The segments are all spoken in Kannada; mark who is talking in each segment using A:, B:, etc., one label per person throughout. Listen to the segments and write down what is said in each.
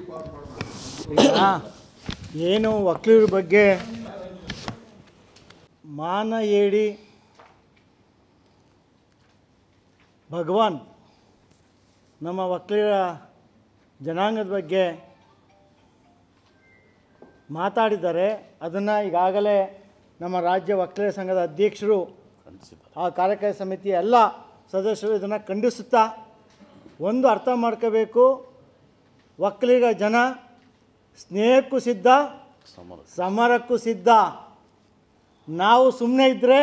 A: ಈಗ ಏನು ವಕೀಲರ ಬಗ್ಗೆ ಮಾನ ಹೇಳಿ ಭಗವಾನ್ ನಮ್ಮ ವಕೀಲರ ಜನಾಂಗದ ಬಗ್ಗೆ ಮಾತಾಡಿದ್ದಾರೆ ಅದನ್ನು ಈಗಾಗಲೇ ನಮ್ಮ ರಾಜ್ಯ ವಕೀಲರ ಸಂಘದ ಅಧ್ಯಕ್ಷರು ಆ ಕಾರ್ಯಕಾರಿ ಸಮಿತಿಯ ಎಲ್ಲ ಸದಸ್ಯರು ಇದನ್ನು ಖಂಡಿಸುತ್ತಾ ಒಂದು ಅರ್ಥ ಮಾಡ್ಕೋಬೇಕು ಒಕ್ಕಲಿಗ ಜನ ಸ್ನೇಹಕ್ಕೂ ಸಿದ್ಧ ಸಮರಕ್ಕೂ ಸಿದ್ಧ ನಾವು ಸುಮ್ಮನೆ ಇದ್ದರೆ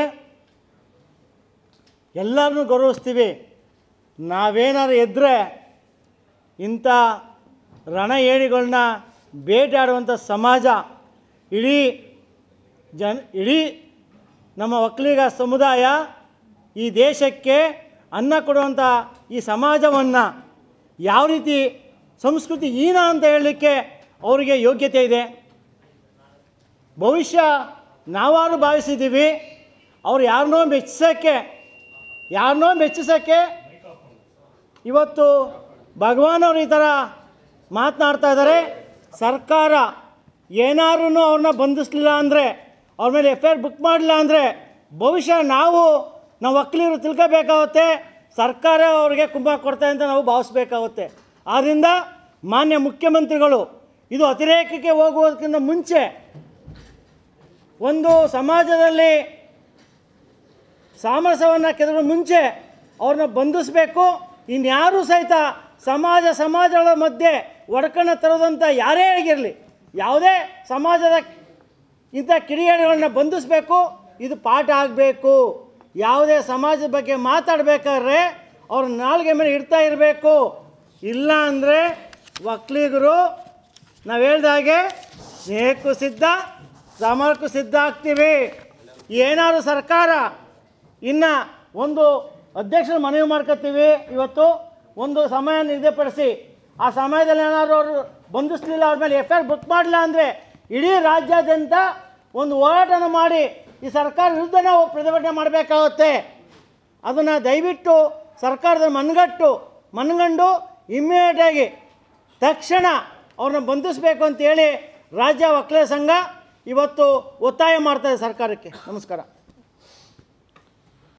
A: ಎಲ್ಲರನ್ನೂ ಗೌರವಿಸ್ತೀವಿ ನಾವೇನಾದ್ರು ಎದ್ದರೆ ಇಂಥ ರಣ ಏಣಿಗಳನ್ನ ಬೇಟೆಯಾಡುವಂಥ ಸಮಾಜ ಇಡೀ ಜನ ಇಡೀ ನಮ್ಮ ಒಕ್ಕಲಿಗ ಸಮುದಾಯ ಈ ದೇಶಕ್ಕೆ ಅನ್ನ ಕೊಡುವಂಥ ಈ ಸಮಾಜವನ್ನು ಯಾವ ರೀತಿ ಸಂಸ್ಕೃತಿ ಹೀನ ಅಂತ ಹೇಳಲಿಕ್ಕೆ ಅವರಿಗೆ ಯೋಗ್ಯತೆ ಇದೆ ಭವಿಷ್ಯ ನಾವಾರು ಭಾವಿಸಿದ್ದೀವಿ ಅವ್ರು ಯಾರನ್ನೋ ಮೆಚ್ಚಿಸೋಕ್ಕೆ ಯಾರನ್ನೋ ಮೆಚ್ಚಿಸೋಕ್ಕೆ ಇವತ್ತು ಭಗವಾನ್ ಅವರು ಈ ಥರ ಮಾತನಾಡ್ತಾ ಇದ್ದಾರೆ ಸರ್ಕಾರ ಏನಾದ್ರೂ ಅವ್ರನ್ನ ಬಂಧಿಸಲಿಲ್ಲ ಅಂದರೆ ಅವ್ರ ಮೇಲೆ ಎಫ್ ಐ ಆರ್ ಬುಕ್ ಮಾಡಲಿಲ್ಲ ಅಂದರೆ ಭವಿಷ್ಯ ನಾವು ನಾವು ವಕೀಲರು ತಿಳ್ಕೋಬೇಕಾಗುತ್ತೆ ಸರ್ಕಾರ ಅವರಿಗೆ ಕುಂಭ ಕೊಡ್ತಾರೆ ಅಂತ ನಾವು ಭಾವಿಸ್ಬೇಕಾಗುತ್ತೆ ಆದ್ದರಿಂದ ಮಾನ್ಯ ಮುಖ್ಯಮಂತ್ರಿಗಳು ಇದು ಅತಿರೇಕಕ್ಕೆ ಹೋಗುವುದಕ್ಕಿಂತ ಮುಂಚೆ ಒಂದು ಸಮಾಜದಲ್ಲಿ ಸಾಮರಸ್ಯವನ್ನು ಕೆದರೋ ಮುಂಚೆ ಅವ್ರನ್ನ ಬಂಧಿಸಬೇಕು ಇನ್ಯಾರೂ ಸಹಿತ ಸಮಾಜ ಸಮಾಜಗಳ ಮಧ್ಯೆ ಒಡಕಣ ತರೋದಂಥ ಯಾರೇ ಆಗಿರಲಿ ಯಾವುದೇ ಸಮಾಜದ ಇಂಥ ಕಿಡಿಗೇಡಿಗಳನ್ನ ಬಂಧಿಸಬೇಕು ಇದು ಪಾಠ ಆಗಬೇಕು ಯಾವುದೇ ಸಮಾಜದ ಬಗ್ಗೆ ಮಾತಾಡಬೇಕಾದ್ರೆ ಅವ್ರ ನಾಲ್ಗೆ ಮೇಲೆ ಇಡ್ತಾ ಇರಬೇಕು ಇಲ್ಲ ಅಂದರೆ ಒಕ್ಕಲಿಗರು ನಾವು ಹೇಳ್ದಾಗೆ ಸ್ನೇಹಕ್ಕೂ ಸಿದ್ಧ ಸಮರಕ್ಕೂ ಸಿದ್ಧ ಆಗ್ತೀವಿ ಏನಾದರೂ ಸರ್ಕಾರ ಇನ್ನು ಒಂದು ಅಧ್ಯಕ್ಷರ ಮನವಿ ಮಾಡ್ಕೊತೀವಿ ಇವತ್ತು ಒಂದು ಸಮಯ ನಿಗದಿಪಡಿಸಿ ಆ ಸಮಯದಲ್ಲಿ ಏನಾದ್ರು ಅವರು ಬಂಧಿಸಲಿಲ್ಲ ಅವ್ರ ಮೇಲೆ ಎಫ್ ಐ ಆರ್ ಬುಕ್ ಮಾಡಲಿಲ್ಲ ಅಂದರೆ ಇಡೀ ರಾಜ್ಯಾದ್ಯಂತ ಒಂದು ಹೋರಾಟನ ಮಾಡಿ ಈ ಸರ್ಕಾರ ವಿರುದ್ಧ ನಾವು ಪ್ರತಿಭಟನೆ ಮಾಡಬೇಕಾಗುತ್ತೆ ಅದನ್ನು ದಯವಿಟ್ಟು ಸರ್ಕಾರದ ಮನಗಟ್ಟು ಮನಗಂಡು ಇಮ್ಮಿಡಿಯೇಟಾಗಿ ತಕ್ಷಣ ಅವ್ರನ್ನ ಬಂಧಿಸಬೇಕು ಅಂತೇಳಿ ರಾಜ್ಯ ವಕೀಲರ ಸಂಘ ಇವತ್ತು ಒತ್ತಾಯ ಮಾಡ್ತಾಯಿದೆ ಸರ್ಕಾರಕ್ಕೆ ನಮಸ್ಕಾರ